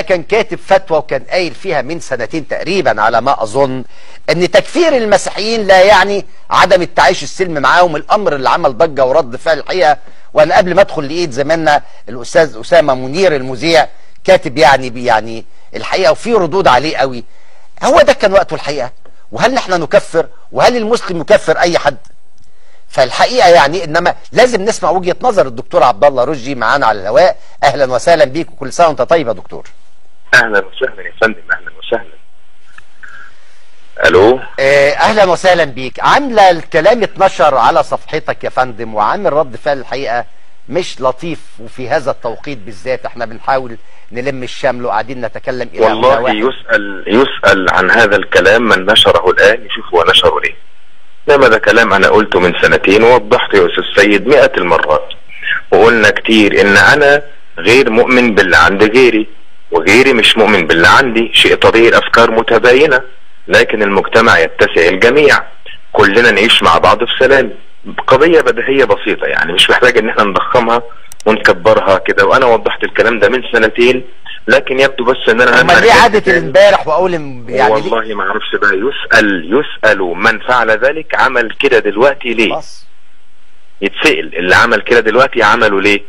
ده كان كاتب فتوى وكان قايل فيها من سنتين تقريبا على ما اظن ان تكفير المسيحيين لا يعني عدم التعايش السلمي معاهم الامر اللي عمل ضجه ورد فعل الحقيقه وانا قبل ما ادخل لايد زماننا الاستاذ اسامه منير المذيع كاتب يعني يعني الحقيقه وفي ردود عليه قوي هو ده كان وقته الحقيقه وهل احنا نكفر وهل المسلم يكفر اي حد فالحقيقه يعني انما لازم نسمع وجهه نظر الدكتور عبد الله رشدي معانا على الهواء اهلا وسهلا بيك وكل سنه وانت طيب يا دكتور اهلا وسهلا يا فندم اهلا وسهلا الو آه، اهلا وسهلا بيك عامله الكلام اتنشر على صفحتك يا فندم وعامل رد فعل الحقيقه مش لطيف وفي هذا التوقيت بالذات احنا بنحاول نلم الشمل وقاعدين نتكلم الى هنا والله واحد. يسأل يسأل عن هذا الكلام من نشره الآن يشوف هو نشره ليه انما ده كلام انا قلته من سنتين ووضحته يا استاذ سيد مئة المرات وقلنا كتير ان انا غير مؤمن باللي عند غيري وغيري مش مؤمن باللي عندي شيء طبيعي الافكار متباينة لكن المجتمع يتسع الجميع كلنا نعيش مع بعض في سلام قضية بديهية بسيطة يعني مش محتاج ان احنا نضخمها ونكبرها كده وانا وضحت الكلام ده من سنتين لكن يبدو بس ان انا امال ليه عادت امبارح واقول إم- يعني ليه؟ والله ما اعرفش بقى يسأل يسأل من فعل ذلك عمل كده دلوقتي ليه خلاص يتسأل اللي عمل كده دلوقتي عمله ليه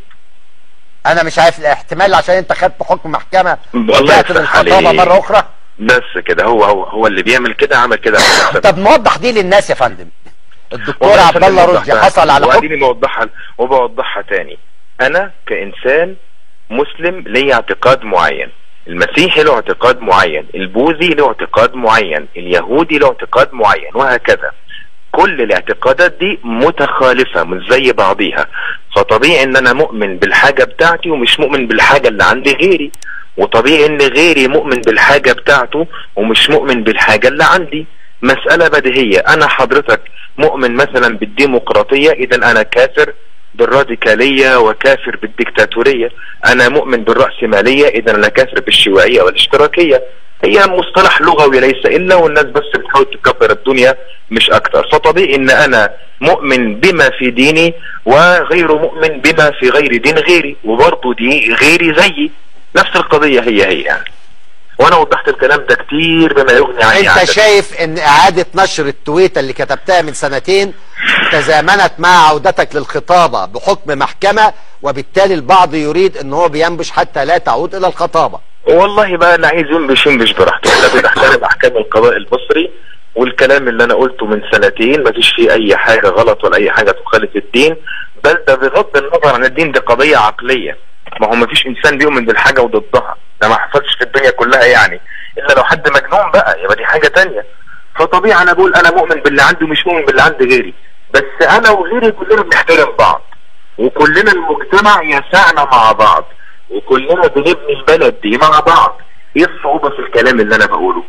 انا مش عارف احتمال عشان انت خدت حكم محكمه الله ورجعت يفتح للخطابه عليك. مره اخرى بس كده هو هو هو اللي بيعمل كده عمل كده عشان يكسب. طب نوضح دي للناس يا فندم الدكتور والله عبد فندم الله وضحتها. رشدي حصل على حكم واديني بوضحها وبوضحها تاني انا كانسان مسلم لي اعتقاد معين المسيحي له اعتقاد معين البوذي له اعتقاد معين اليهودي له اعتقاد معين وهكذا كل الاعتقادات دي متخالفة مش زي بعضيها فطبيعي ان انا مؤمن بالحاجة بتاعتي ومش مؤمن بالحاجة اللي عند غيري وطبيعي ان غيري مؤمن بالحاجة بتاعته ومش مؤمن بالحاجة اللي عندي مسألة بديهية انا حضرتك مؤمن مثلا بالديمقراطية اذا انا كافر بالراديكالية وكافر بالديكتاتورية انا مؤمن بالرأسمالية اذا انا كافر بالشيوعية والاشتراكية هي مصطلح لغوي ليس الا والناس بس بتحاول تكبر الدنيا مش اكتر فطبيعي ان انا مؤمن بما في ديني وغير مؤمن بما في غير دين غيري وبرضه دي غيري زيي نفس القضية هي هي يعني وانا وضحت الكلام ده كتير بما يغني عن انت إعادة. شايف ان اعادة نشر التويتة اللي كتبتها من سنتين تزامنت مع عودتك للخطابة بحكم محكمة وبالتالي البعض يريد ان هو بينبش حتى لا تعود الى الخطابة والله بقى اللي عايز ينبش ينبش براحته احنا بنحترم احكام القضاء المصري والكلام اللي انا قلته من سنتين مفيش فيه اي حاجة غلط ولا اي حاجة تخالف الدين بل ده بغض النظر عن الدين دي قضية عقلية ما هو مفيش انسان بيؤمن بالحاجة وضدها ده ما حصلش في الدنيا كلها يعني الا لو حد مجنون بقى يبقى دي حاجة تانية فطبيعي انا بقول انا مؤمن باللي عندي ومش مؤمن باللي عند غيري بس انا وغيري كلنا بنحترم بعض وكلنا المجتمع يسعنا مع بعض وكلنا بنبني البلد دي مع بعض ايه الصعوبة في الكلام اللي انا بقوله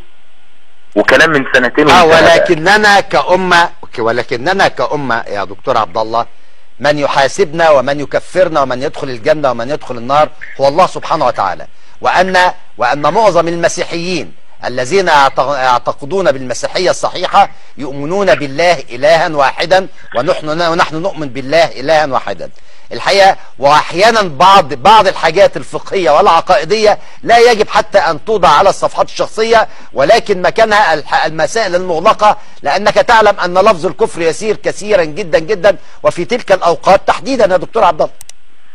وكلام من سنتين اه وانتهى بقى. ولكننا كأمة ولكننا كأمة يا دكتور عبد الله من يحاسبنا ومن يكفرنا ومن يدخل الجنة ومن يدخل النار هو الله سبحانه وتعالى وأن وأن معظم المسيحيين الذين يعتق- يعتقدون بالمسيحية الصحيحة يؤمنون بالله إلها واحدا ونحن ونحن نؤمن بالله إلها واحدا الحقيقة وأحيانا بعض بعض الحاجات الفقهية والعقائدية لا يجب حتى أن توضع على الصفحات الشخصية ولكن مكانها الح- المسائل المغلقة لأنك تعلم أن لفظ الكفر يسير كثيرا جدا جدا وفي تلك الأوقات تحديدا يا دكتور عبد الله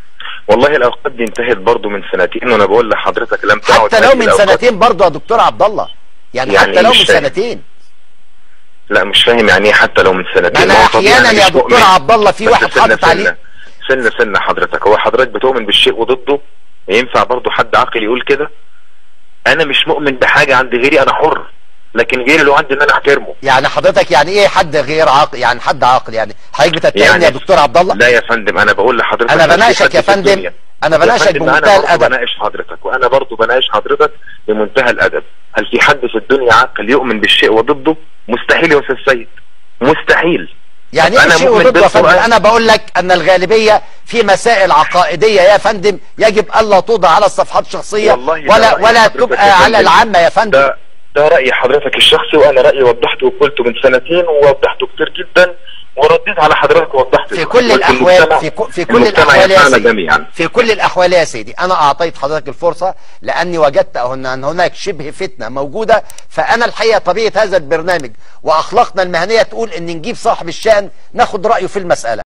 والله الاوقات دي انتهت برضو من سنتين وانا بقول لحضرتك لم تعد حتى لو هذه من الأوقات. سنتين برضه يا دكتور عبد الله يعني, يعني حتى لو مش من فاهم. سنتين لا مش فاهم يعني ايه حتى لو من سنتين أنا ما هو طبيعي أحيانا أنا يا مش دكتور مؤمن. عبد الله في بس واحد سنة حاطط عليه سنة سنة سنة حضرتك هو حضرتك بتؤمن بالشيء وضده ينفع برضو حد عاقل يقول كده انا مش مؤمن بحاجة عند غيري انا حر لكن غيري لو عندي ان انا احترمه يعني حضرتك يعني ايه حد غير عاقل يعني حد عاقل يعني حضرتك بتتهمني يعني يا دكتور عبد الله لا يا فندم انا بقول لحضرتك انا ما في بناقشك حد يا في فندم الدنيا. انا يا بناقشك فندم بمنتهى انا برضو الادب بناقش حضرتك وانا برضو بناقش حضرتك بمنتهى الادب هل في حد في الدنيا عاقل يؤمن بالشيء وضده مستحيل يا استاذ سيد مستحيل يعني طب ايه أنا شيء مؤمن وضده يا فندم بالقرآن. انا بقول لك ان الغالبيه في مسائل عقائديه يا فندم يجب الا توضع على الصفحات الشخصيه والله ده ولا رأي ولا حضرتك يا تبقى على فندم. العامه يا فندم ده ده راي حضرتك الشخصي وانا رايي وضحته وقلته من سنتين ووضحته كتير جدا ورديت على حضرتك ووضحت في كل قلت الاحوال المجتمع- في, كل- في كل المجتمع الاحوال يا يسمعنا سيدي جميعا في كل الاحوال يا سيدي انا اعطيت حضرتك الفرصه لاني وجدت ان أن هناك شبه فتنه موجوده فانا الحقيقه طبيعه هذا البرنامج واخلاقنا المهنيه تقول ان نجيب صاحب الشان ناخد رايه في المساله